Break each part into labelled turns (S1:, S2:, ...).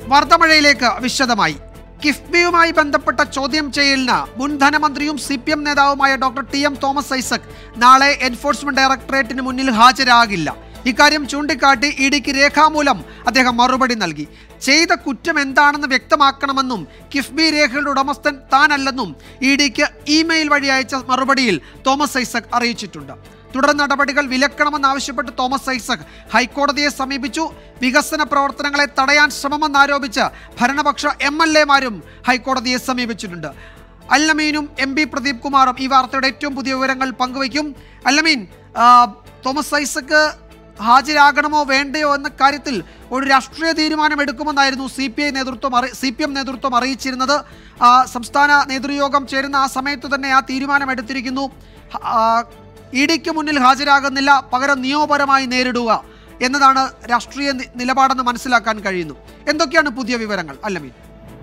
S1: വാർത്തമഴയിലേക്ക് വിശദമായി കിഫ്ബിയുമായി ബന്ധപ്പെട്ട ചോദ്യം ചെയ്യലിന് മുൻ ധനമന്ത്രിയും സി പി എം നേതാവുമായ doctor T M Thomas Isaac നാളെ എൻഫോഴ്സ്മെന്റ് ഡയറക്ടറേറ്റിന് മുന്നിൽ ഹാജരാകില്ല ഇക്കാര്യം ചൂണ്ടിക്കാട്ടി ഇ ഡിക്ക് രേഖാമൂലം അദ്ദേഹം മറുപടി നൽകി ചെയ്ത കുറ്റം എന്താണെന്ന് വ്യക്തമാക്കണമെന്നും കിഫ്ബി രേഖകളുടെ ഉടമസ്ഥൻ താനല്ലെന്നും ഇ ഡിക്ക് ഇമെയിൽ വഴി അയച്ച മറുപടിയിൽ തോമസ് ഐസക് അറിയിച്ചിട്ടുണ്ട് തുടർ നടപടികൾ വിലക്കണമെന്നാവശ്യപ്പെട്ട് തോമസ് ഐസക് ഹൈക്കോടതിയെ സമീപിച്ചു വികസന പ്രവർത്തനങ്ങളെ തടയാൻ ശ്രമമെന്നാരോപിച്ച് ഭരണപക്ഷ എം എൽ എമാരും ഹൈക്കോടതിയെ സമീപിച്ചിട്ടുണ്ട് അല്ലമീനും എം പി പ്രദീപ് കുമാറും ഈ വാർത്തയുടെ ഏറ്റവും പുതിയ വിവരങ്ങൾ പങ്കുവയ്ക്കും അല്ലമീൻ ആ, തോമസ് ഐസക് ഹാജരാകണമോ വേണ്ടയോ എന്ന കാര്യത്തിൽ ഒരു രാഷ്ട്രീയ തീരുമാനം എടുക്കുമെന്നായിരുന്നു സി പി ഐ നേതൃത്വം അറി സി പി എം നേതൃത്വം അറിയിച്ചിരുന്നത് ആ, സംസ്ഥാന നേതൃയോഗം ചേരുന്ന ആ സമയത്ത് തന്നെ ആ തീരുമാനം എടുത്തിരിക്കുന്നു ആ, ഇ ഡിക്ക് മുന്നിൽ ഹാജരാകുന്നില്ല പകരം നിയമപരമായി നേരിടുക എന്നതാണ് രാഷ്ട്രീയ നി- നിലപാടെന്ന് മനസ്സിലാക്കാൻ കഴിയുന്നു എന്തൊക്കെയാണ് പുതിയ വിവരങ്ങൾ അല്ലമീൻ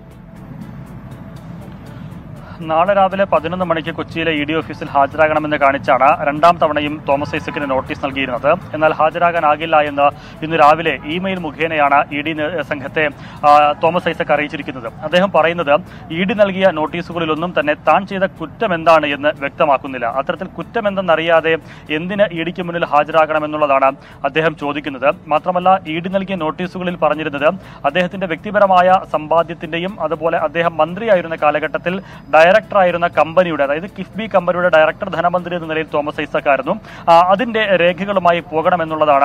S2: നാളെ രാവിലെ പതിനൊന്ന് മണിക്ക് കൊച്ചിയിലെ ഇ ഡി ഓഫീസിൽ ഹാജരാകണമെന്ന് കാണിച്ചാണ് രണ്ടാം തവണയും തോമസ് ഐസക്കിന് നോട്ടീസ് നൽകിയിരുന്നത് എന്നാൽ ഹാജരാകാനാകില്ല എന്ന് ഇന്ന് രാവിലെ ഇമെയിൽ മുഖേനയാണ് ഇ ഡി സംഘത്തെ ആ, തോമസ് ഐസക് അറിയിച്ചിരിക്കുന്നത് അദ്ദേഹം പറയുന്നത് ഇ ഡി നൽകിയ നോട്ടീസുകളിലൊന്നും തന്നെ താൻ ചെയ്ത കുറ്റം എന്താണ് എന്ന് വ്യക്തമാക്കുന്നില്ല അത്തരത്തിൽ കുറ്റം എന്തെന്നറിയാതെ എന്തിന് ഇ ഡിക്ക് മുന്നിൽ ഹാജരാകണമെന്നുള്ളതാണ് അദ്ദേഹം ചോദിക്കുന്നത് മാത്രമല്ല ഇ ഡി നൽകിയ നോട്ടീസുകളിൽ പറഞ്ഞിരുന്നത് അദ്ദേഹത്തിന്റെ വ്യക്തിപരമായ സമ്പാദ്യത്തിന്റെയും അതുപോലെ അദ്ദേഹം മന്ത്രിയായിരുന്ന കാലഘട്ടത്തിൽ ഡയറക്ടറായിരുന്ന കമ്പനിയുടെ അതായത് കിഫ്ബി കമ്പനിയുടെ ഡയറക്ടർ ധനമന്ത്രി എന്ന നിലയിൽ തോമസ് ഐസക് ആയിരുന്നു ആ, അതിന്റെ രേഖകളുമായി പോകണമെന്നുള്ളതാണ്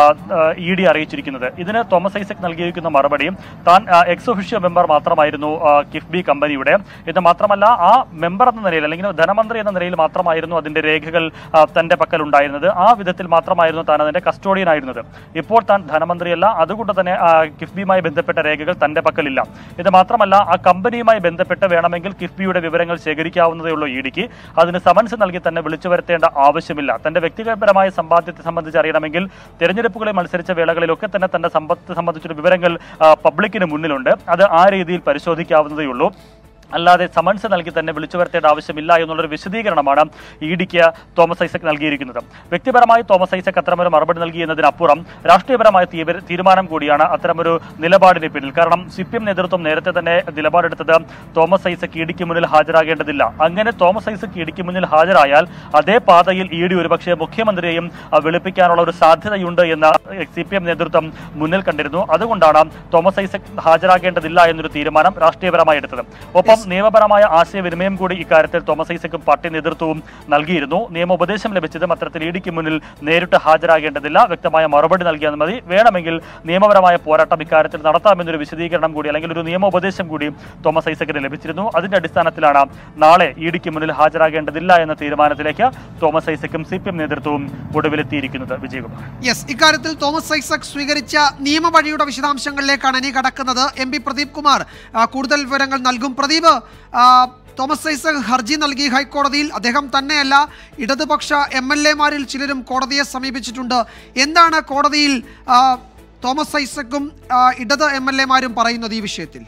S2: ഇ ഡി അറിയിച്ചിരിക്കുന്നത് ഇതിന് തോമസ് ഐസക് നൽകിയിരിക്കുന്ന മറുപടി താൻ എക്സ് ഒഫീഷ്യോ മെമ്പർ മാത്രമായിരുന്നു ആ, കിഫ്ബി കമ്പനിയുടെ ഇത് മാത്രമല്ല ആ മെമ്പർ എന്ന നിലയിൽ അല്ലെങ്കിൽ ധനമന്ത്രി എന്ന നിലയിൽ മാത്രമായിരുന്നു അതിന്റെ രേഖകൾ ആ, തന്റെ പക്കൽ ഉണ്ടായിരുന്നത് ആ വിധത്തിൽ മാത്രമായിരുന്നു താൻ അതിന്റെ കസ്റ്റോഡിയൻ ആയിരുന്നത് ഇപ്പോൾ താൻ ധനമന്ത്രിയല്ല അതുകൊണ്ട് തന്നെ ആ, കിഫ്ബിയുമായി ബന്ധപ്പെട്ട രേഖകൾ തന്റെ പക്കലില്ല ഇത് മാത്രമല്ല ആ കമ്പനിയുമായി ബന്ധപ്പെട്ട് വേണമെങ്കിൽ കിഫ്ബിയുടെ വിവരങ്ങൾ ശേഖരിക്കാവുന്നതേ ഉള്ളൂ ഇ ഡിക്ക് അതിന് സമൻസ് നൽകി തന്നെ വിളിച്ചു വരുത്തേണ്ട ആവശ്യമില്ല തന്റെ വ്യക്തിപരമായ സമ്പാദ്യത്തെ സംബന്ധിച്ച് അറിയണമെങ്കിൽ തെരഞ്ഞെടുപ്പുകളിൽ മത്സരിച്ച വേളകളിലൊക്കെ തന്നെ തന്റെ സമ്പത്ത് സംബന്ധിച്ചൊരു വിവരങ്ങൾ ആ, പബ്ലിക്കിന് മുന്നിലുണ്ട് അത് ആ രീതിയിൽ പരിശോധിക്കാവുന്നതേ ഉള്ളൂ അല്ലാതെ സമൻസ് നൽകി തന്നെ വിളിച്ചു വരുത്തേണ്ട ആവശ്യമില്ല എന്നുള്ളൊരു വിശദീകരണമാണ് ഇ ഡിക്ക് തോമസ് ഐസക് നൽകിയിരിക്കുന്നത് വ്യക്തിപരമായി തോമസ് ഐസക് അത്തരമൊരു മറുപടി നൽകി എന്നതിനപ്പുറം രാഷ്ട്രീയപരമായ തീവ്ര- തീരുമാനം കൂടിയാണ് അത്തരമൊരു നിലപാടിന് പിന്നിൽ കാരണം സി പി എം നേതൃത്വം നേരത്തെ തന്നെ നിലപാടെടുത്തത് തോമസ് ഐസക് ഇ ഡിക്ക് മുന്നിൽ ഹാജരാകേണ്ടതില്ല അങ്ങനെ തോമസ് ഐസക് ഇ ഡിക്ക് മുന്നിൽ ഹാജരായാൽ അതേ പാതയിൽ ഇ ഡി ഒരുപക്ഷെ മുഖ്യമന്ത്രിയെയും ആ, വിളിപ്പിക്കാനുള്ള ഒരു സാധ്യതയുണ്ട് എന്ന് സി പി എം നേതൃത്വം മുന്നിൽ കണ്ടിരുന്നു അതുകൊണ്ടാണ് തോമസ് ഐസക് ഹാജരാകേണ്ടതില്ല എന്നൊരു തീരുമാനം രാഷ്ട്രീയപരമായി എടുത്തത് ഒപ്പം നിയമപരമായ ആശയവിനിമയം കൂടി ഇക്കാര്യത്തിൽ തോമസ് ഐസക്കും പാർട്ടി നേതൃത്വവും നൽകിയിരുന്നു നിയമോപദേശം ലഭിച്ചതും അത്തരത്തിൽ ഇ ഡിക്ക് മുന്നിൽ നേരിട്ട് ഹാജരാകേണ്ടതില്ല വ്യക്തമായ മറുപടി നൽകിയാൽ മതി വേണമെങ്കിൽ നിയമപരമായ പോരാട്ടം ഇക്കാര്യത്തിൽ നടത്താമെന്നൊരു വിശദീകരണം കൂടി അല്ലെങ്കിൽ ഒരു നിയമോപദേശം കൂടി തോമസ് ഐസക്കിന് ലഭിച്ചിരുന്നു അതിന്റെ അടിസ്ഥാനത്തിലാണ് നാളെ ഇ ഡിക്ക് മുന്നിൽ ഹാജരാകേണ്ടതില്ല എന്ന തീരുമാനത്തിലേക്ക് തോമസ് ഐസക്കും സി പി എം നേതൃത്വവും ഒടുവിലെത്തിയിരിക്കുന്നത് വിജയകുമാർ
S1: യെസ് ഇക്കാര്യത്തിൽ തോമസ് ഐസക് സ്വീകരിച്ച നിയമവഴിയുടെ വിശദാംശങ്ങളിലേക്കാണ് ഇനി കടക്കുന്നത് എം പി പ്രദീപ് കുമാർ ആ, കൂടുതൽ വിവരങ്ങൾ നൽകും പ്രദീപ് ആ, തോമസ് ഐസക് ഹർജി നൽകി ഹൈക്കോടതിയിൽ അദ്ദേഹം തന്നെയല്ല ഇടതുപക്ഷ എം എൽ എമാരിൽ ചിലരും കോടതിയെ സമീപിച്ചിട്ടുണ്ട് എന്താണ് കോടതിയിൽ ആ, തോമസ് ഐസക്കും ആ, ഇടത് എം എൽ എമാരും പറയുന്നത് ഈ വിഷയത്തിൽ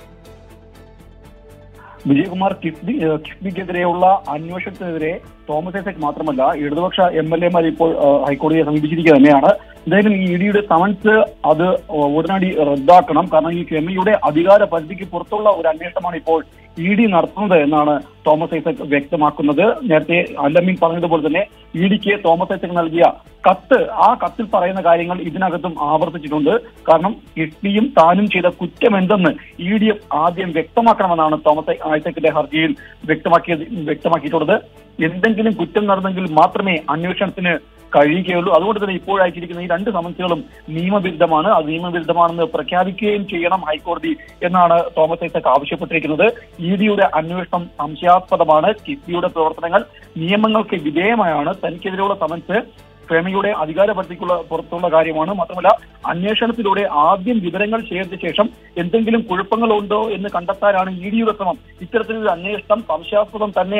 S3: വിജയകുമാർ കിഫ്ബി ഏഹ് കിഫ്ബിക്കെതിരെയുള്ള അന്വേഷണത്തിനെതിരെ തോമസ് ഐസക് മാത്രമല്ല ഇടതുപക്ഷ എം എൽ എമാർ ഇപ്പോൾ ഏഹ് ഹൈക്കോടതിയെ സമീപിച്ചിരിക്കുക തന്നെയാണ് എന്തായാലും ഈ ഇ ഡിയുടെ സമൻസ് അത് ഉടനടി റദ്ദാക്കണം കാരണം ഈ കെമിയുടെ അധികാര പരിധിക്ക് പുറത്തുള്ള ഒരു അന്വേഷണമാണ് ഇപ്പോൾ ഇ ഡി നടത്തുന്നത് എന്നാണ് തോമസ് ഐസക് വ്യക്തമാക്കുന്നത് നേരത്തെ അല്ലമീൻ പറഞ്ഞതുപോലെ തന്നെ ഇ ഡിക്ക് തോമസ് ഐസക് നൽകിയ കത്ത് ആ കത്തിൽ പറയുന്ന കാര്യങ്ങൾ ഇതിനകത്തും ആവർത്തിച്ചിട്ടുണ്ട് കാരണം കിഫ്ബിയും താനും ചെയ്ത കുറ്റം എന്തെന്ന് ഇ ഡി ആദ്യം വ്യക്തമാക്കണമെന്നാണ് തോമസ് ഐസക്കിന്റെ ഹർജിയിൽ വ്യക്തമാക്കിയത് വ്യക്തമാക്കിയിട്ടുള്ളത് എന്തെങ്കിലും കുറ്റം നടന്നെങ്കിൽ മാത്രമേ അന്വേഷണത്തിന് കഴിയുകയുള്ളൂ അതുകൊണ്ട് തന്നെ ഇപ്പോൾ അയച്ചിരിക്കുന്ന ഈ രണ്ട് സമൻസുകളും നിയമവിരുദ്ധമാണ് അത് നിയമവിരുദ്ധമാണെന്ന് പ്രഖ്യാപിക്കുകയും ചെയ്യണം ഹൈക്കോടതി എന്നാണ് തോമസ് ഐസക് ആവശ്യപ്പെട്ടിരിക്കുന്നത് ഇ ഡിയുടെ അന്വേഷണം സംശയാസ്പദമാണ് കിഫ്ബിയുടെ പ്രവർത്തനങ്ങൾ നിയമങ്ങൾക്ക് വിധേയമായാണ് തനിക്കെതിരെയുള്ള സമൻസ് ഫെമിയുടെ അധികാര പരിധിക്കുള്ള പുറത്തുള്ള കാര്യമാണ് മാത്രമല്ല അന്വേഷണത്തിലൂടെ ആദ്യം വിവരങ്ങൾ ശേഖരിച്ച ശേഷം എന്തെങ്കിലും കുഴപ്പങ്ങളുണ്ടോ എന്ന് കണ്ടെത്താനാണ് ഇ ഡിയുടെ ശ്രമം ഇത്തരത്തിലൊരു അന്വേഷണം സംശയാസ്പദം തന്നെയാണ്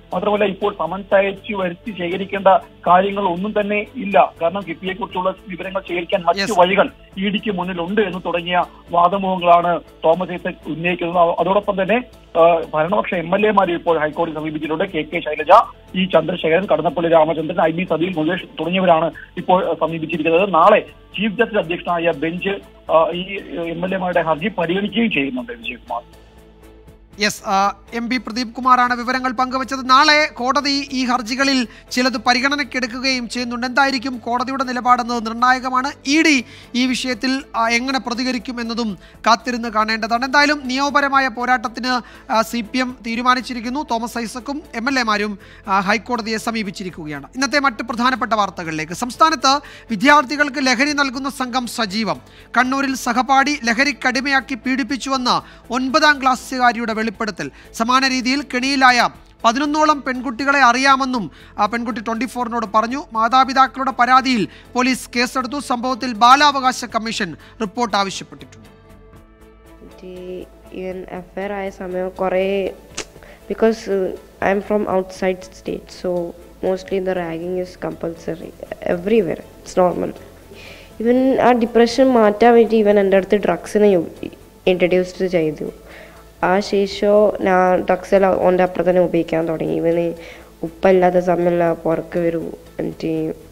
S3: മാത്രമല്ല ഇപ്പോൾ സമൻസ് അയച്ചു വരുത്തി ശേഖരിക്കേണ്ട കാര്യങ്ങൾ ഒന്നും തന്നെ ഇല്ല കാരണം കിഫ്ബിയെ കുറിച്ചുള്ള വിവരങ്ങൾ ശേഖരിക്കാൻ മറ്റു
S1: Yes.
S3: വഴികൾ ഇ ഡിക്ക് മുന്നിലുണ്ട് എന്ന് തുടങ്ങിയ വാദമുഖങ്ങളാണ് തോമസ് ഐസക് ഉന്നയിക്കുന്നത് അ- അതോടൊപ്പം തന്നെ ആ, ഭരണപക്ഷ എം എൽ എമാരെ ഇപ്പോൾ ഹൈക്കോടതി സമീപിച്ചിട്ടുണ്ട് K K Shailaja E Chandrasekharan Kadannappally Ramachandran I B Satheesh Mukesh തുടങ്ങിയവരാണ് ഇപ്പോൾ ആ, സമീപിച്ചിരിക്കുന്നത് നാളെ ചീഫ് ജസ്റ്റിസ് അധ്യക്ഷനായ ബെഞ്ച് ആ, ഈ എം എൽ എമാരുടെ ഹർജി പരിഗണിക്കുകയും ചെയ്യുന്നുണ്ട് Vijayakumar
S1: yes M P Pradeep കുമാറാണ് വിവരങ്ങൾ പങ്കുവച്ചത് നാളെ കോടതി ഈ ഹർജികളിൽ ചിലത് പരിഗണനയ്ക്കെടുക്കുകയും ചെയ്യുന്നുണ്ട് എന്തായിരിക്കും കോടതിയുടെ നിലപാടെന്നത് നിർണായകമാണ് ഇ ഡി ഈ വിഷയത്തിൽ ആ, എങ്ങനെ പ്രതികരിക്കും എന്നതും കാത്തിരുന്ന് കാണേണ്ടതാണ് എന്തായാലും നിയമപരമായ പോരാട്ടത്തിന് സി പി എം തീരുമാനിച്ചിരിക്കുന്നു തോമസ് ഐസക്കും എം എൽ എമാരും ഹൈക്കോടതിയെ സമീപിച്ചിരിക്കുകയാണ് ഇന്നത്തെ മറ്റ് പ്രധാനപ്പെട്ട വാർത്തകളിലേക്ക് സംസ്ഥാനത്ത് വിദ്യാർത്ഥികൾക്ക് ലഹരി നൽകുന്ന സംഘം സജീവം കണ്ണൂരിൽ സഹപാഠി ലഹരിക്കടിമയാക്കി പീഡിപ്പിച്ചുവെന്ന് ഒൻപതാം ക്ലാസ്സുകാരിയുടെ വെളിപ്പെടുത്തൽ സമാന രീതിയിൽ കെണിയിലായ പതിനൊന്നോളം പെൺകുട്ടികളെ അറിയാമെന്നും ആ പെൺകുട്ടി ട്വന്റി ഫോറിനോട് പറഞ്ഞു മാതാപിതാക്കളുടെ പരാതിയിൽ പോലീസ് കേസെടുത്തു സംഭവത്തിൽ ബാലാവകാശ കമ്മീഷൻ റിപ്പോർട്ട് ആവശ്യപ്പെട്ടിട്ടുണ്ട്
S4: എനിക്ക് ഈവൻ അഫയർ ആയ സമയം കുറേ because I am from outside state so mostly the ragging is compulsory everywhere it's normal even ah depression മാറ്റാൻ വേണ്ടി ഇവൻ എൻ്റെ അടുത്ത് ഡ്രഗ്സിനെ ഇൻട്രഡ്യൂസ് ചെയ്തു ആ ശേഷം ഞാൻ ഡ്രഗ്സ് എല്ലാം ഓൻ്റെ അപ്പുറം തന്നെ ഉപയോഗിക്കാൻ തുടങ്ങി ഇവന് ഉപ്പല്ലാത്ത സമയമെല്ലാം പുറക്ക് വരും എന്നിട്ട്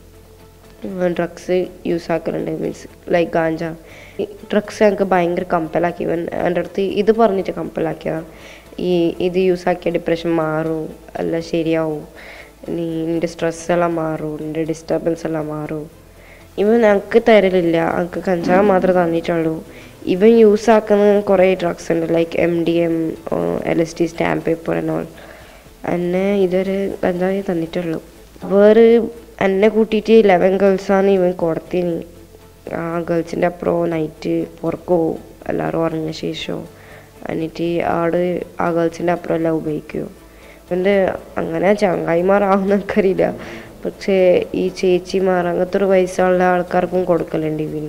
S4: ഡ്രഗ്സ് യൂസ് ആക്കലുണ്ട് മീൻസ് ലൈക്ക് ഗാഞ്ച ഡ്രഗ്സ് ഞങ്ങൾക്ക് ഭയങ്കര കമ്പലാക്കി ഇവൻ എൻ്റെ അടുത്ത് ഇത് പറഞ്ഞിട്ട് കമ്പലാക്കിയതാണ് ഈ ഇത് യൂസ് ആക്കിയ ഡിപ്രഷൻ മാറും എല്ലാം ശരിയാവും നീ നിൻ്റെ സ്ട്രെസ് എല്ലാം മാറും നിൻ്റെ ഡിസ്റ്റർബൻസ് എല്ലാം മാറും ഇവൻ ഞങ്ങൾക്ക് തരലില്ല ഞങ്ങൾക്ക് കഞ്ചാവ് മാത്രമേ തന്നിട്ടുള്ളൂ ഇവൻ യൂസ് ആക്കുന്ന കുറേ ഡ്രഗ്സ് ഉണ്ട് like M D M L S T stamp paper എന്നോൾ എന്നെ ഇതൊരു കഞ്ചാവേ തന്നിട്ടുള്ളൂ വേറെ എന്നെ കൂട്ടിയിട്ട് ഇലവൻ ഗേൾസാണ് ഇവൻ കൊടുത്തിന് ആ ഗേൾസിൻ്റെ അപ്പുറം നൈറ്റ് പുറക്ക് പോവും എല്ലാവരും ഉറങ്ങിയ ശേഷം എന്നിട്ട് ആട് ആ ഗേൾസിൻ്റെ അപ്പുറം എല്ലാം ഉപയോഗിക്കും ഇവൻ്റെ അങ്ങനെ ചങ്ങായിമാരാവുന്ന എനിക്കറിയില്ല പക്ഷേ ഈ ചേച്ചിമാർ അങ്ങനത്തെ ഒരു വയസ്സുള്ള ആൾക്കാർക്കും കൊടുക്കലുണ്ട് ഇവന്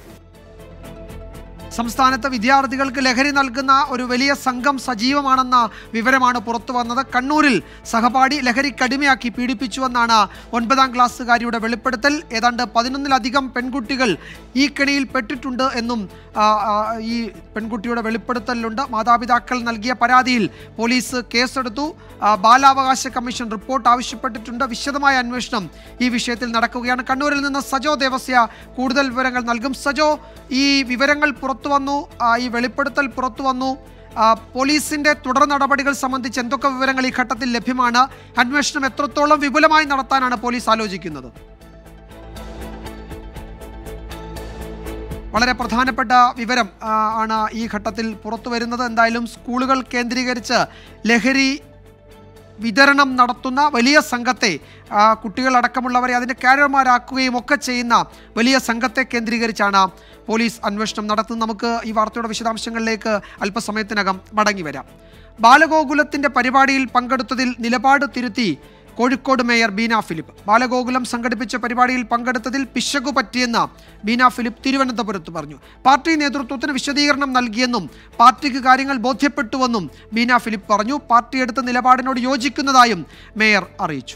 S1: സംസ്ഥാനത്ത് വിദ്യാർത്ഥികൾക്ക് ലഹരി നൽകുന്ന ഒരു വലിയ സംഘം സജീവമാണെന്ന വിവരമാണ് പുറത്തു വന്നത് കണ്ണൂരിൽ സഹപാഠി ലഹരി കടിമയാക്കി പീഡിപ്പിച്ചുവെന്നാണ് ഒൻപതാം ക്ലാസ്സുകാരിയുടെ വെളിപ്പെടുത്തൽ ഏതാണ്ട് പതിനൊന്നിലധികം പെൺകുട്ടികൾ ഈ കെണിയിൽ പെട്ടിട്ടുണ്ട് എന്നും ആ, ആ, ഈ പെൺകുട്ടിയുടെ വെളിപ്പെടുത്തലിലുണ്ട് മാതാപിതാക്കൾ നൽകിയ പരാതിയിൽ പോലീസ് കേസെടുത്തു ആ, ബാലാവകാശ കമ്മീഷൻ റിപ്പോർട്ട് ആവശ്യപ്പെട്ടിട്ടുണ്ട് വിശദമായ അന്വേഷണം ഈ വിഷയത്തിൽ നടക്കുകയാണ് കണ്ണൂരിൽ നിന്ന് സജോ ദേവസ്യ കൂടുതൽ വിവരങ്ങൾ നൽകും സജോ ഈ വിവരങ്ങൾ പുറത്തു വന്നു ആ, ഈ വെളിപ്പെടുത്തൽ പുറത്തു വന്നു ആ, പോലീസിന്റെ തുടർ നടപടികൾ സംബന്ധിച്ച് എന്തൊക്കെ വിവരങ്ങൾ ഈ ഘട്ടത്തിൽ ലഭ്യമാണ് അന്വേഷണം എത്രത്തോളം വിപുലമായി നടത്താനാണ് പോലീസ് ആലോചിക്കുന്നത് വളരെ പ്രധാനപ്പെട്ട വിവരം ആ, ആണ് ഈ ഘട്ടത്തിൽ പുറത്തു വരുന്നത് എന്തായാലും സ്കൂളുകൾ കേന്ദ്രീകരിച്ച് ലഹരി വിതരണം നടത്തുന്ന വലിയ സംഘത്തെ ആ, കുട്ടികളടക്കമുള്ളവരെ അതിൻ്റെ കാരന്മാരാക്കുകയും ഒക്കെ ചെയ്യുന്ന വലിയ സംഘത്തെ കേന്ദ്രീകരിച്ചാണ് പോലീസ് അന്വേഷണം നടത്തുന്നത് നമുക്ക് ഈ വാർത്തയുടെ വിശദാംശങ്ങളിലേക്ക് അല്പസമയത്തിനകം മടങ്ങി വരാം ബാലഗോകുലത്തിൻ്റെ പരിപാടിയിൽ പങ്കെടുത്തതിൽ നിലപാട് തിരുത്തി കോഴിക്കോട് മേയർ ബീന ഫിലിപ്പ് ബാലഗോകുലം സംഘടിപ്പിച്ച പരിപാടിയിൽ പങ്കെടുത്തതിൽ പിശകു പറ്റിയെന്ന് ബീന ഫിലിപ്പ് തിരുവനന്തപുരത്ത് പറഞ്ഞു പാർട്ടി നേതൃത്വത്തിന് വിശദീകരണം നൽകിയെന്നും പാർട്ടിക്ക് കാര്യങ്ങൾ ബോധ്യപ്പെട്ടുവെന്നും ബീന ഫിലിപ്പ് പറഞ്ഞു പാർട്ടി എടുത്ത നിലപാടിനോട് യോജിക്കുന്നതായും മേയർ അറിയിച്ചു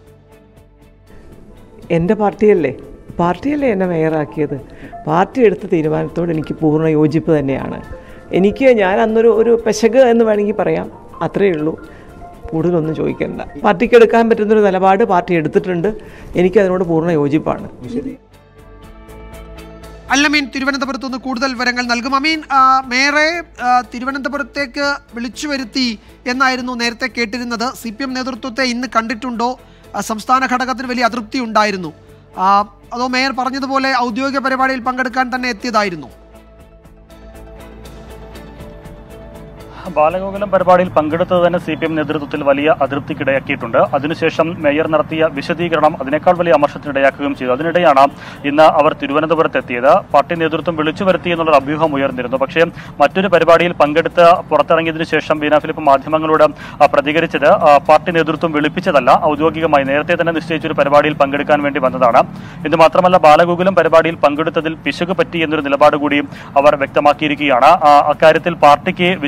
S5: എൻ്റെ പാർട്ടിയല്ലേ പാർട്ടിയല്ലേ എന്നെ മേയറാക്കിയത് പാർട്ടി എടുത്ത തീരുമാനത്തോട് എനിക്ക് പൂർണ്ണ യോജിപ്പ് തന്നെയാണ് എനിക്ക് ഞാൻ അന്നൊരു ഒരു പെശക് എന്ന് വേണമെങ്കിൽ പറയാം അത്രയേ ഉള്ളൂ കൂടുതലൊന്നും ചോദിക്കണ്ട പാർട്ടിക്ക് എടുക്കാൻ പറ്റുന്നൊരു നിലപാട് പാർട്ടി എടുത്തിട്ടുണ്ട് എനിക്ക് അതിനോട് പൂർണ്ണ യോജിപ്പാണ്
S1: അല്ലമീൻ തിരുവനന്തപുരത്ത് നിന്ന് കൂടുതൽ വിവരങ്ങൾ നൽകും അമീൻ ആ, മേയറെ ആ, തിരുവനന്തപുരത്തേക്ക് വിളിച്ചു വരുത്തി എന്നായിരുന്നു നേരത്തെ കേട്ടിരുന്നത് സി പി എം നേതൃത്വത്തെ ഇന്ന് കണ്ടിട്ടുണ്ടോ ആ, സംസ്ഥാന ഘടകത്തിന് വലിയ അതൃപ്തി ഉണ്ടായിരുന്നു ആ, അതോ മേയർ പറഞ്ഞതുപോലെ ഔദ്യോഗിക പരിപാടിയിൽ പങ്കെടുക്കാൻ തന്നെ എത്തിയതായിരുന്നു
S2: ബാലഗോകുലം പരിപാടിയിൽ പങ്കെടുത്തത് തന്നെ സി പി എം നേതൃത്വത്തിൽ വലിയ അതൃപ്തിക്കിടയാക്കിയിട്ടുണ്ട് അതിനുശേഷം മേയർ നടത്തിയ വിശദീകരണം അതിനേക്കാൾ വലിയ അമർഷത്തിനിടയാക്കുകയും ചെയ്തു അതിനിടെയാണ് ഇന്ന് അവർ തിരുവനന്തപുരത്ത് എത്തിയത് പാർട്ടി നേതൃത്വം വിളിച്ചു വരുത്തി എന്നുള്ളൊരു അഭ്യൂഹം ഉയർന്നിരുന്നു പക്ഷേ മറ്റൊരു പരിപാടിയിൽ പങ്കെടുത്ത് പുറത്തിറങ്ങിയതിനു ശേഷം ബീന ഫിലിപ്പ് മാധ്യമങ്ങളോട് ആ, പ്രതികരിച്ചത് ആ, പാർട്ടി നേതൃത്വം വിളിപ്പിച്ചതല്ല ഔദ്യോഗികമായി നേരത്തെ തന്നെ നിശ്ചയിച്ചൊരു പരിപാടിയിൽ പങ്കെടുക്കാൻ വേണ്ടി വന്നതാണ് ഇത് മാത്രമല്ല ബാലഗോകുലം പരിപാടിയിൽ പങ്കെടുത്തതിൽ പിശക് പറ്റി എന്നൊരു നിലപാട് കൂടി അവർ വ്യക്തമാക്കിയിരിക്കുകയാണ് ആ, അക്കാര്യത്തിൽ പാർട്ടിക്ക് വിശദീകരണം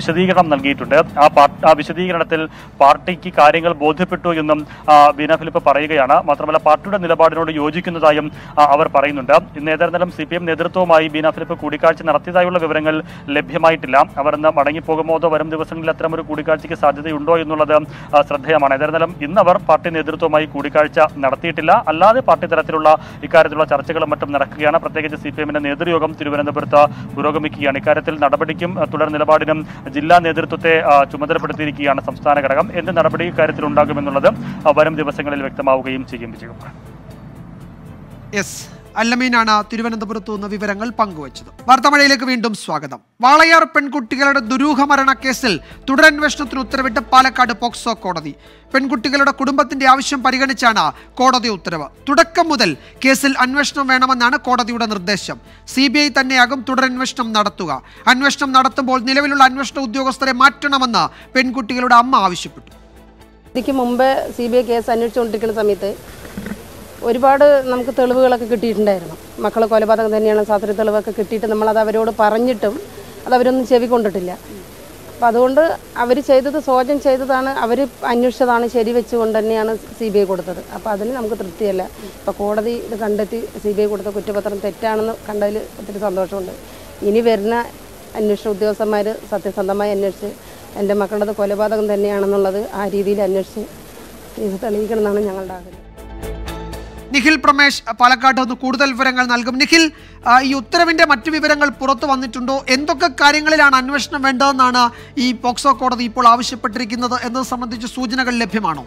S2: വിശദീകരണം നൽകിയിട്ടുണ്ട് ആ പാർ- ആ വിശദീകരണത്തിൽ പാർട്ടിക്ക് കാര്യങ്ങൾ ബോധ്യപ്പെട്ടു എന്നും ആ, ബീന ഫിലിപ്പ് പറയുകയാണ് മാത്രമല്ല പാർട്ടിയുടെ നിലപാടിനോട് യോജിക്കുന്നതായും ആ, അവർ പറയുന്നുണ്ട് ഇന്ന് ഏതായിരുന്നാലും സി പി എം നേതൃത്വവുമായി ബീന ഫിലിപ്പ് കൂടിക്കാഴ്ച നടത്തിയതായുള്ള വിവരങ്ങൾ ലഭ്യമായിട്ടില്ല അവർ ഇന്ന് മടങ്ങിപ്പോകുമോ അതോ വരും ദിവസങ്ങളിൽ അത്തരമൊരു കൂടിക്കാഴ്ചയ്ക്ക് സാധ്യതയുണ്ടോ എന്നുള്ളത് ആ, ശ്രദ്ധേയമാണ് ഏതായിരുന്നാലും ഇന്ന് അവർ പാർട്ടി നേതൃത്വവുമായി കൂടിക്കാഴ്ച നടത്തിയിട്ടില്ല അല്ലാതെ പാർട്ടി തലത്തിലുള്ള ഇക്കാര്യത്തിലുള്ള ചർച്ചകളും മറ്റും നടക്കുകയാണ് പ്രത്യേകിച്ച് സി പി എമ്മിന്റെ നേതൃയോഗം തിരുവനന്തപുരത്ത് പുരോഗമിക്കുകയാണ് ഇക്കാര്യത്തിൽ നടപടിക്കും ആ, തുടർ നിലപാടിനും ജില്ലാ നേതൃത്വത്തെ ആ, ചുമതലപ്പെടുത്തിയിരിക്കുകയാണ് സംസ്ഥാന ഘടകം എന്ത് നടപടി ഇക്കാര്യത്തിൽ ഉണ്ടാകുമെന്നുള്ളത് ആ, വരും ദിവസങ്ങളിൽ വ്യക്തമാവുകയും ചെയ്യും വിജയകുമാർ
S1: എസ് അല്ലമീനാണ് തിരുവനന്തപുരത്തു നിന്ന് വിവരങ്ങൾ പങ്കുവച്ചത് വാർത്താമഴയിലേക്ക് വീണ്ടും സ്വാഗതം വാളയാർ പെൺകുട്ടികളുടെ ദുരൂഹ മരണക്കേസിൽ തുടരന്വേഷണത്തിന് ഉത്തരവിട്ട് പാലക്കാട് പോക്സോ കോടതി പെൺകുട്ടികളുടെ കുടുംബത്തിന്റെ ആവശ്യം പരിഗണിച്ചാണ് കോടതി ഉത്തരവ് തുടക്കം മുതൽ കേസിൽ അന്വേഷണം വേണമെന്നാണ് കോടതിയുടെ നിർദ്ദേശം സി ബി ഐ തന്നെയാകും തുടരന്വേഷണം നടത്തുക അന്വേഷണം നടത്തുമ്പോൾ നിലവിലുള്ള അന്വേഷണ ഉദ്യോഗസ്ഥരെ മാറ്റണമെന്ന് പെൺകുട്ടികളുടെ അമ്മ ആവശ്യപ്പെട്ടു
S6: ഇതിക്ക് മുമ്പ് സി ബി ഐ കേസ് അന്വേഷിച്ചുകൊണ്ടിരിക്കുന്ന സമയത്ത് ഒരുപാട് നമുക്ക് തെളിവുകളൊക്കെ കിട്ടിയിട്ടുണ്ടായിരുന്നു മക്കൾ കൊലപാതകം തന്നെയാണ് ശാസ്ത്രീയ തെളിവൊക്കെ കിട്ടിയിട്ട് നമ്മളത് അവരോട് പറഞ്ഞിട്ടും അത് അവരൊന്നും ചെവി കൊണ്ടിട്ടില്ല അപ്പം അതുകൊണ്ട് അവർ ചെയ്തത് സോജൻ ചെയ്തതാണ് അവർ അന്വേഷിച്ചതാണ് ശരി വെച്ചുകൊണ്ട് തന്നെയാണ് സി ബി ഐ കൊടുത്തത് അപ്പോൾ അതിന് നമുക്ക് തൃപ്തിയല്ല ഇപ്പോൾ കോടതി ഇത് കണ്ടെത്തി സി ബി ഐ കൊടുത്ത കുറ്റപത്രം തെറ്റാണെന്ന് കണ്ടതിൽ ഒത്തിരി സന്തോഷമുണ്ട് ഇനി വരുന്ന അന്വേഷണ ഉദ്യോഗസ്ഥന്മാർ സത്യസന്ധമായി അന്വേഷിച്ച് എൻ്റെ മക്കളുടെ കൊലപാതകം തന്നെയാണെന്നുള്ളത് ആ രീതിയിൽ അന്വേഷിച്ച് ഇത് തെളിയിക്കണമെന്നാണ് ഞങ്ങളുടെ ആഗ്രഹം
S1: നിഖിൽ പ്രമേഷ് പാലക്കാട്ട് നിന്ന് കൂടുതൽ വിവരങ്ങൾ നൽകും നിഖിൽ ആ, ഈ ഉത്തരവിന്റെ മറ്റു വിവരങ്ങൾ പുറത്തു വന്നിട്ടുണ്ടോ എന്തൊക്കെ കാര്യങ്ങളിലാണ് അന്വേഷണം വേണ്ടതെന്നാണ് ഈ പോക്സോ കോടതി ഇപ്പോൾ ആവശ്യപ്പെട്ടിരിക്കുന്നത് എന്നത് സംബന്ധിച്ച് സൂചനകൾ ലഭ്യമാണോ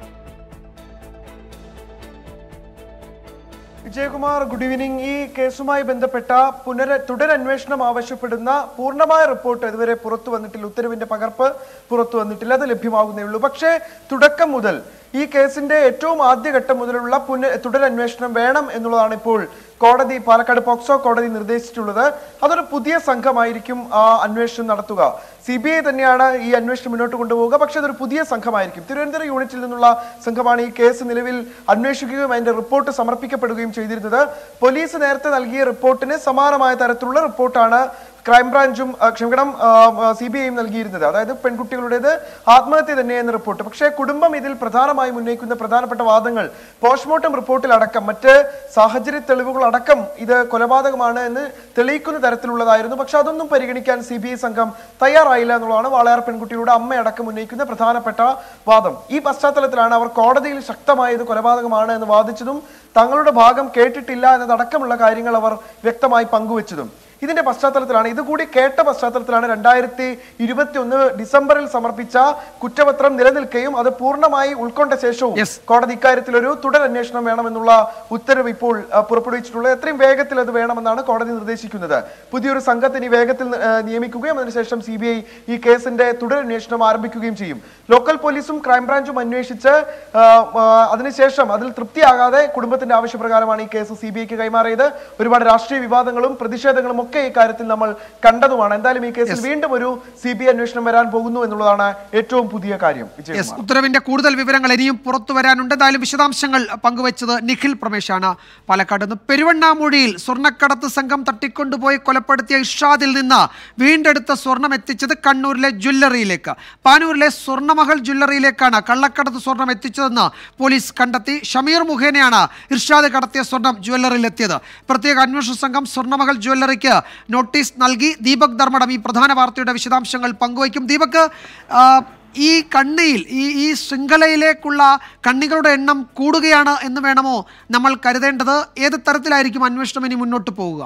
S7: വിജയകുമാർ ഗുഡ് ഈവനിങ് ഈ കേസുമായി ബന്ധപ്പെട്ട പുനര തുടരന്വേഷണം ആവശ്യപ്പെടുന്ന പൂർണ്ണമായ റിപ്പോർട്ട് ഇതുവരെ പുറത്തു വന്നിട്ടില്ല ഉത്തരവിന്റെ പകർപ്പ് പുറത്തു വന്നിട്ടില്ല അത് ലഭ്യമാകുന്നേ ഉള്ളൂ പക്ഷേ തുടക്കം മുതൽ ഈ കേസിന്റെ ഏറ്റവും ആദ്യഘട്ടം മുതലുള്ള പുന തുടരന്വേഷണം വേണം എന്നുള്ളതാണ് ഇപ്പോൾ കോടതി പാലക്കാട് പോക്സോ കോടതി നിർദ്ദേശിച്ചിട്ടുള്ളത് അതൊരു പുതിയ സംഘമായിരിക്കും ആ അന്വേഷണം നടത്തുക സി ബി ഐ തന്നെയാണ് ഈ അന്വേഷണം മുന്നോട്ട് കൊണ്ടുപോവുക പക്ഷേ അതൊരു പുതിയ സംഘമായിരിക്കും തിരുവനന്തപുരം യൂണിറ്റിൽ നിന്നുള്ള സംഘമാണ് ഈ കേസ് നിലവിൽ അന്വേഷിക്കുകയും അതിന്റെ റിപ്പോർട്ട് സമർപ്പിക്കപ്പെടുകയും ചെയ്തിരുന്നത് പോലീസ് നേരത്തെ നൽകിയ റിപ്പോർട്ടിന് സമാനമായ തരത്തിലുള്ള റിപ്പോർട്ടാണ് ക്രൈംബ്രാഞ്ചും ആ, ക്ഷമിക്കണം സി ബി ഐയും നൽകിയിരുന്നത് അതായത് പെൺകുട്ടികളുടേത് ആത്മഹത്യ തന്നെയെന്ന റിപ്പോർട്ട് പക്ഷേ കുടുംബം ഇതിൽ പ്രധാനമായും ഉന്നയിക്കുന്ന പ്രധാനപ്പെട്ട വാദങ്ങൾ പോസ്റ്റ്മോർട്ടം റിപ്പോർട്ടിൽ അടക്കം മറ്റ് സാഹചര്യ തെളിവുകൾ അടക്കം ഇത് കൊലപാതകമാണ് എന്ന് തെളിയിക്കുന്ന തരത്തിലുള്ളതായിരുന്നു പക്ഷെ അതൊന്നും പരിഗണിക്കാൻ സി ബി ഐ സംഘം തയ്യാറായില്ല എന്നുള്ളതാണ് വാളയാർ പെൺകുട്ടിയുടെ അമ്മയടക്കം ഉന്നയിക്കുന്ന പ്രധാനപ്പെട്ട വാദം ഈ പശ്ചാത്തലത്തിലാണ് അവർ കോടതിയിൽ ശക്തമായ ഇത് കൊലപാതകമാണ് എന്ന് വാദിച്ചതും തങ്ങളുടെ ഭാഗം കേട്ടിട്ടില്ല എന്നതടക്കമുള്ള കാര്യങ്ങൾ അവർ വ്യക്തമായി പങ്കുവച്ചതും ഇതിന്റെ പശ്ചാത്തലത്തിലാണ് ഇതുകൂടി കേട്ട പശ്ചാത്തലത്തിലാണ് രണ്ടായിരത്തി ഇരുപത്തി ഒന്ന് ഡിസംബറിൽ സമർപ്പിച്ച കുറ്റപത്രം നിലനിൽക്കുകയും അത് പൂർണ്ണമായി ഉൾക്കൊണ്ട ശേഷവും
S1: Yes.
S7: കോടതി ഇക്കാര്യത്തിൽ ഒരു തുടരന്വേഷണം വേണമെന്നുള്ള ഉത്തരവ് ഇപ്പോൾ ആ, പുറപ്പെടുവിച്ചിട്ടുള്ളത് എത്രയും വേഗത്തിൽ അത് വേണമെന്നാണ് കോടതി നിർദ്ദേശിക്കുന്നത് പുതിയൊരു സംഘത്തിന് ഈ വേഗത്തിൽ ആ, നിയമിക്കുകയും അതിനുശേഷം സി ബി ഐ ഈ കേസിന്റെ തുടരന്വേഷണം ആരംഭിക്കുകയും ചെയ്യും ലോക്കൽ പോലീസും ക്രൈംബ്രാഞ്ചും അന്വേഷിച്ച് ആ, ആ, അതിനുശേഷം അതിൽ തൃപ്തിയാകാതെ കുടുംബത്തിന്റെ ആവശ്യപ്രകാരമാണ് ഈ കേസ് സി ബി ഐക്ക് കൈമാറിയത് ഒരുപാട് രാഷ്ട്രീയ വിവാദങ്ങളും പ്രതിഷേധങ്ങളും ഒക്കെ ഈ കാര്യത്തിൽ നമ്മൾ കണ്ടതുമാണ് എന്തായാലും ഈ കേസിൽ വീണ്ടും ഒരു സി ബി ഐ അന്വേഷണം വരാൻ പോകുന്നു എന്നുള്ളതാണ് ഏറ്റവും പുതിയ കാര്യം
S1: യെസ്
S7: വിജയകുമാർ
S1: ഉത്തരവിന്റെ കൂടുതൽ വിവരങ്ങൾ ഇനിയും പുറത്തു വരാനുണ്ട് എന്തായാലും വിശദാംശങ്ങൾ പങ്കുവച്ചത് നിഖിൽ പ്രമേശാണ് പാലക്കാട് നിന്ന് പെരുവണ്ണാമൂഴിയിൽ സ്വർണ്ണക്കടത്ത് സംഘം തട്ടിക്കൊണ്ടുപോയി കൊലപ്പെടുത്തിയ ഇഷാദിൽ നിന്ന് വീണ്ടെടുത്ത സ്വർണം എത്തിച്ചത് കണ്ണൂരിലെ ജ്വല്ലറിയിലേക്ക് പാനൂരിലെ സ്വർണ്ണമഹൽ ജ്വല്ലറിയിലേക്കാണ് കള്ളക്കടത്ത് സ്വർണം എത്തിച്ചതെന്ന് പോലീസ് കണ്ടെത്തി ഷമീർ മുഖേനയാണ് ഇർഷാദ് കടത്തിയ സ്വർണം ജ്വല്ലറിയിൽ എത്തിയത് പ്രത്യേക അന്വേഷണ സംഘം സ്വർണ്ണമഹൽ ജ്വല്ലറിക്ക് നോട്ടീസ് നൽകി ദീപക് ധർമ്മടം ഈ പ്രധാന വാർത്തയുടെ വിശദാംശങ്ങൾ പങ്കുവയ്ക്കും ദീപക് ആ, ഈ കണ്ണിയിൽ ഈ ഈ ശൃംഖലയിലേക്കുള്ള കണ്ണികളുടെ എണ്ണം കൂടുകയാണ് എന്ന് വേണമോ നമ്മൾ കരുതേണ്ടത് ഏത് തരത്തിലായിരിക്കും അന്വേഷണം ഇനി മുന്നോട്ട് പോവുക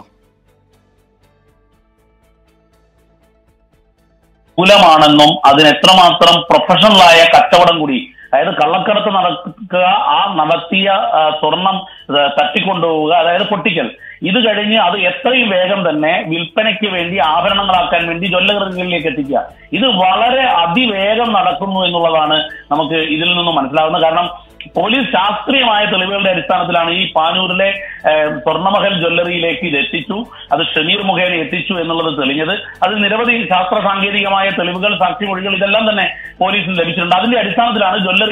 S8: മൂലമാണെന്നും അതിന് എത്രമാത്രം പ്രൊഫഷണലായ കച്ചവടം കൂടി അതായത് കള്ളക്കടത്ത് നടക്കുക ആ നടത്തിയ ആ, സ്വർണം ആ, തട്ടിക്കൊണ്ടുപോവുക അതായത് പൊട്ടിക്കൽ ഇത് കഴിഞ്ഞ് അത് എത്രയും വേഗം തന്നെ വിൽപ്പനയ്ക്ക് വേണ്ടി ആഭരണങ്ങളാക്കാൻ വേണ്ടി ജ്വല്ലറികളിലേക്ക് എത്തിക്കുക ഇത് വളരെ അതിവേഗം നടക്കുന്നു എന്നുള്ളതാണ് നമുക്ക് ഇതിൽ നിന്നും മനസ്സിലാവുന്നത് കാരണം പോലീസ് ശാസ്ത്രീയമായ തെളിവുകളുടെ അടിസ്ഥാനത്തിലാണ് ഈ പാനൂരിലെ ഏഹ്, സ്വർണ്ണമഹൽ ജ്വല്ലറിയിലേക്ക് ഇത് എത്തിച്ചു അത് ഷമീർ മുഖേന എത്തിച്ചു എന്നുള്ളത് തെളിഞ്ഞത് അതിൽ നിരവധി ശാസ്ത്ര സാങ്കേതികമായ തെളിവുകൾ സാക്ഷിമൊഴികൾ ഇതെല്ലാം തന്നെ പോലീസിന് ലഭിച്ചിട്ടുണ്ട് അതിന്റെ അടിസ്ഥാനത്തിലാണ് ജ്വല്ലറിക്ക്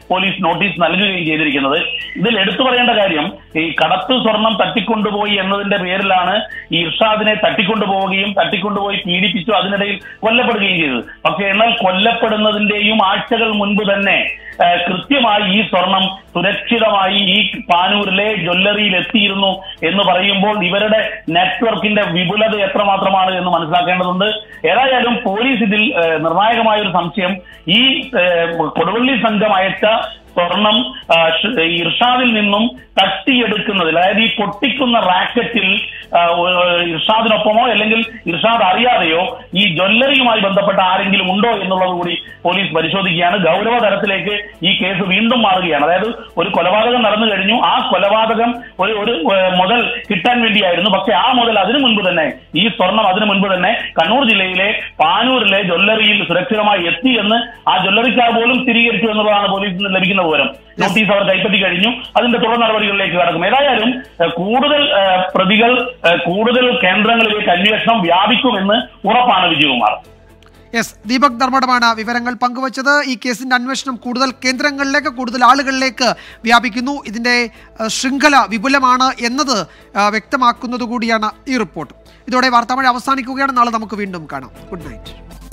S8: പോലീസ് നോട്ടീസ് നൽകുകയും ചെയ്തിരിക്കുന്നത് ഇതിൽ എടുത്തു പറയേണ്ട കാര്യം ഈ കടത്ത് സ്വർണം തട്ടിക്കൊണ്ടുപോയി എന്നതിന്റെ പേരിലാണ് ഈ ഇർഷാദിനെ തട്ടിക്കൊണ്ടുപോവുകയും തട്ടിക്കൊണ്ടുപോയി പീഡിപ്പിച്ചു അതിനിടയിൽ കൊല്ലപ്പെടുകയും ചെയ്തത് പക്ഷെ എന്നാൽ കൊല്ലപ്പെടുന്നതിന്റെയും ആഴ്ചകൾ മുൻപ് തന്നെ ആ, കൃത്യമായി ഈ സ്വർണം സുരക്ഷിതമായി ഈ പാനൂരിലെ ജ്വല്ലറിയിൽ എത്തിയിരുന്നു എന്ന് പറയുമ്പോൾ ഇവരുടെ നെറ്റ്വർക്കിന്റെ വിപുലത എത്രമാത്രമാണ് എന്ന് മനസ്സിലാക്കേണ്ടതുണ്ട് ഏതായാലും പോലീസ് ഇതിൽ ആ, നിർണായകമായ ഒരു സംശയം ഈ ആ, കൊടുവള്ളി സംഘം അയച്ച സ്വർണം ആ, ഷ്- ഇർഷാദിൽ നിന്നും തട്ടിയെടുക്കുന്നതിൽ അതായത് ഈ പൊട്ടിക്കുന്ന റാക്കറ്റിൽ ആ, ഒ- ഇർഷാദിനൊപ്പമോ അല്ലെങ്കിൽ ഇർഷാദ് അറിയാതെയോ ഈ ജ്വല്ലറിയുമായി ബന്ധപ്പെട്ട ആരെങ്കിലും ഉണ്ടോ എന്നുള്ളത് കൂടി പോലീസ് പരിശോധിക്കുകയാണ് ഗൗരവ തലത്തിലേക്ക് ഈ കേസ് വീണ്ടും മാറുകയാണ് അതായത് ഒരു കൊലപാതകം നടന്നു കഴിഞ്ഞു ആ കൊലപാതകം ഒരു ഒരു ഏഹ്, മുതൽ കിട്ടാൻ വേണ്ടിയായിരുന്നു പക്ഷെ ആ മുതൽ അതിനു മുൻപ് തന്നെ ഈ സ്വർണം അതിനു മുൻപ് തന്നെ കണ്ണൂർ ജില്ലയിലെ പാനൂരിലെ ജ്വല്ലറിയിൽ സുരക്ഷിതമായി എത്തി എന്ന് ആ ജ്വല്ലറിക്കാർ പോലും സ്ഥിരീകരിച്ചു എന്നുള്ളതാണ് പോലീസിൽ നിന്ന് ലഭിക്കുന്ന വിവരം നോട്ടീസ് അവർ കൈപ്പറ്റി കഴിഞ്ഞു അതിന്റെ തുടർ നടപടികളിലേക്ക് കടക്കും ഏതായാലും ഏഹ്, കൂടുതൽ ഏഹ്, പ്രതികൾ ഏഹ്, കൂടുതൽ കേന്ദ്രങ്ങളിലേക്ക് അന്വേഷണം വ്യാപിക്കുമെന്ന് ഉറപ്പാണ് വിജയകുമാർ
S1: യെസ് ദീപക് ധർമ്മടമാണ് വിവരങ്ങൾ പങ്കുവച്ചത് ഈ കേസിന്റെ അന്വേഷണം കൂടുതൽ കേന്ദ്രങ്ങളിലേക്ക് കൂടുതൽ ആളുകളിലേക്ക് വ്യാപിക്കുന്നു ഇതിന്റെ ഏഹ്, ശൃംഖല വിപുലമാണ് എന്നത് ഏഹ്, വ്യക്തമാക്കുന്നത് കൂടിയാണ് ഈ റിപ്പോർട്ട് ഇതോടെ വാർത്താമഴ അവസാനിക്കുകയാണ് നാളെ നമുക്ക് വീണ്ടും കാണാം ഗുഡ് നൈറ്റ്